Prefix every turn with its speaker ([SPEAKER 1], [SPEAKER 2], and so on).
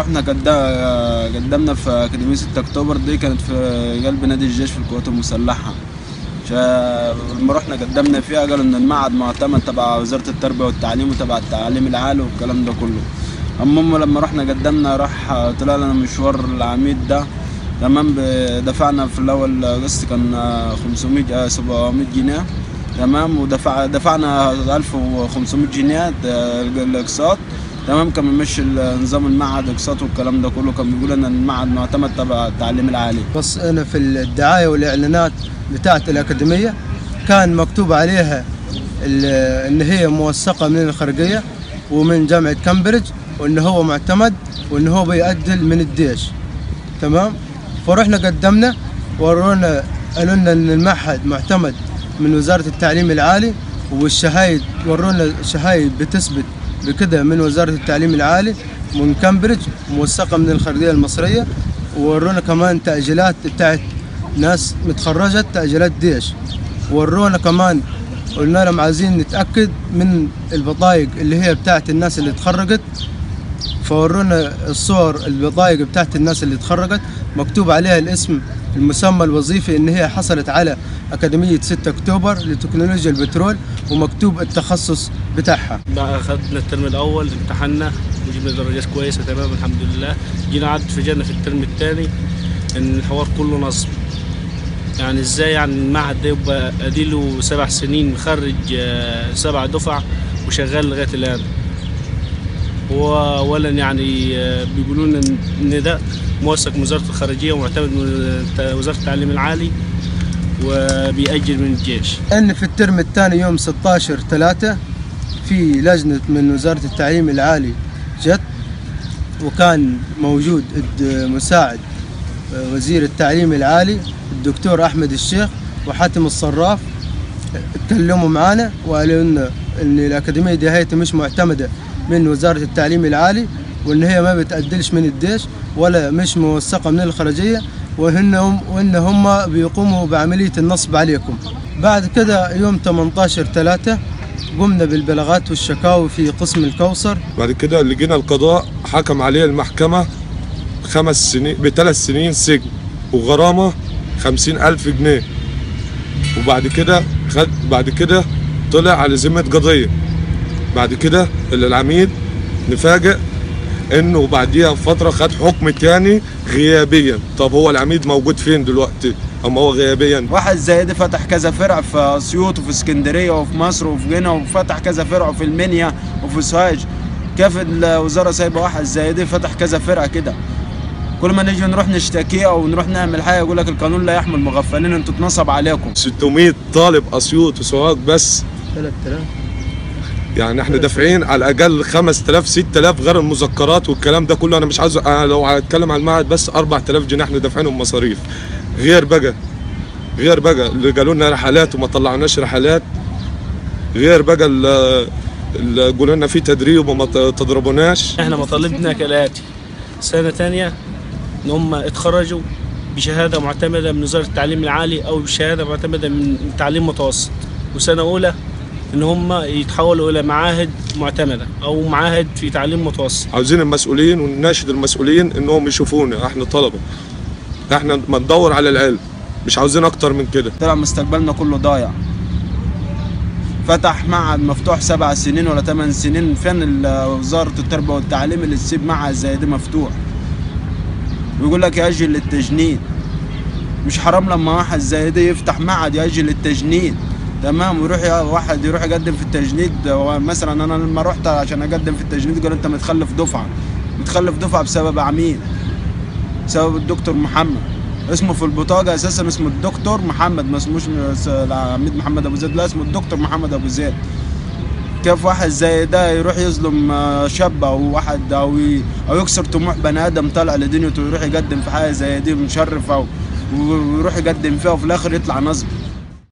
[SPEAKER 1] رحنا قد- قدمنا في أكاديمية 6 أكتوبر دي كانت في قلب نادي الجيش في القوات المسلحة شا- لما رحنا قدمنا فيها قالوا إن المعهد معتمد تبع وزارة التربية والتعليم وتبع التعليم العالي والكلام ده كله المهم لما رحنا قدمنا راح طلع لنا مشوار العميد ده تمام ب- دفعنا في الأول قسط كان 500 آه، 700 جنيه تمام ودفع دفعنا 1500 جنيه ده الاقساط تمام كان ماشي نظام المعهد اقساط والكلام ده كله كان بيقول ان المعهد معتمد تبع التعليم العالي
[SPEAKER 2] بس انا في الدعايه والاعلانات بتاعه الاكاديميه كان مكتوب عليها ال- ان هي موثقه من الخارجيه ومن جامعه كامبريدج وان هو معتمد وان هو بيأدل من الديش تمام فرحنا قدمنا ورونا قالوا لنا ان المعهد معتمد من وزاره التعليم العالي والشهايد ورونا شهايد بتثبت بكده من وزاره التعليم العالي من كامبريدج موثقه من الخارجيه المصريه وورونا كمان تاجيلات بتاعت ناس متخرجت تاجيلات ديش ورونا كمان قلنا لهم عايزين نتاكد من البطايق اللي هي بتاعت الناس اللي اتخرجت فورونا الصور البطايق بتاعت الناس اللي اتخرجت مكتوب عليها الاسم المسمى الوظيفي ان هي حصلت على اكاديميه 6 اكتوبر لتكنولوجيا البترول ومكتوب التخصص بتاعها
[SPEAKER 3] بقى خدنا الترم الاول امتحنا وجبنا درجات كويسه تمام الحمد لله جينا عاد فجأنا في الترم الثاني ان الحوار كله نصب يعني ازاي يعني المعهد ده يبقى اديله سبع سنين مخرج آه، سبع دفع وشغال لغايه الان هو اولا يعني آه، بيقولوا لنا ان ده موثق من وزاره الخارجيه ومعتمد من وزاره التعليم العالي وبيأجل من الجيش
[SPEAKER 2] ان في الترم الثاني يوم 16 3 في لجنه من وزاره التعليم العالي جت وكان موجود الد- مساعد وزير التعليم العالي الدكتور احمد الشيخ وحاتم الصراف اتكلموا معانا وقالوا لنا ان الاكاديميه دي هي مش معتمده من وزاره التعليم العالي وان هي ما بتأدلش من الديش ولا مش موثقه من الخارجيه وانهم وان هم بيقوموا بعمليه النصب عليكم. بعد كده يوم 18 3 قمنا بالبلاغات والشكاوي في قسم الكوثر
[SPEAKER 4] بعد كده لجينا القضاء حكم عليه المحكمة خمس سنين بثلاث سنين سجن وغرامة خمسين ألف جنيه وبعد كده خد بعد كده طلع على ذمة قضية بعد كده العميد نفاجئ انه بعديها بفترة خد حكم تاني غيابيا طب هو العميد موجود فين دلوقتي اما هو غيابيا
[SPEAKER 1] واحد زي ده فتح كذا فرع في اسيوط وفي اسكندريه وفي مصر وفي جنة وفتح كذا فرع في المنيا وفي سوهاج كيف الوزاره سايبه واحد زي ده فتح كذا فرع كده كل ما نيجي نروح نشتكيه او نروح نعمل حاجه يقول لك القانون لا يحمل مغفلين انتوا اتنصب عليكم
[SPEAKER 4] 600 طالب اسيوط وسوهاج بس
[SPEAKER 2] 3000
[SPEAKER 4] يعني احنا دافعين على الاقل 5000 6000 غير المذكرات والكلام ده كله انا مش عايز انا لو هتكلم عن المعهد بس 4000 جنيه احنا دافعينهم مصاريف غير بقى غير بقى اللي قالوا لنا رحلات وما طلعناش رحلات غير بقى ال- اللي قالوا لنا في تدريب وما ت- تضربوناش
[SPEAKER 3] احنا مطالبنا كالاتي سنه تانية ان هم اتخرجوا بشهاده معتمده من وزاره التعليم العالي او بشهاده معتمده من تعليم متوسط وسنه اولى ان هم يتحولوا الى معاهد معتمده او معاهد في تعليم متوسط
[SPEAKER 4] عاوزين المسؤولين ونناشد المسؤولين انهم يشوفونا احنا طلبه احنا ما ندور على العلم مش عاوزين اكتر من كده
[SPEAKER 1] طلع مستقبلنا كله ضايع فتح معهد مفتوح سبع سنين ولا ثمان سنين فين ال- وزارة التربية والتعليم اللي تسيب معهد زي ده مفتوح ويقول لك يأجل للتجنيد مش حرام لما واحد زي ده يفتح معهد يأجل للتجنيد تمام ويروح يا- واحد يروح يقدم في التجنيد هو مثلا انا لما رحت عشان اقدم في التجنيد قالوا انت متخلف دفعه متخلف دفعه بسبب عميل بسبب الدكتور محمد اسمه في البطاقة أساسا اسمه الدكتور محمد ما اسموش س- العميد محمد أبو زيد لا اسمه الدكتور محمد أبو زيد كيف واحد زي ده يروح يظلم آه، شاب أو واحد أو ي- أو يكسر طموح بني آدم طالع لدنيته ويروح يقدم في حاجة زي دي مشرفة و- ويروح يقدم فيها وفي الآخر يطلع نصب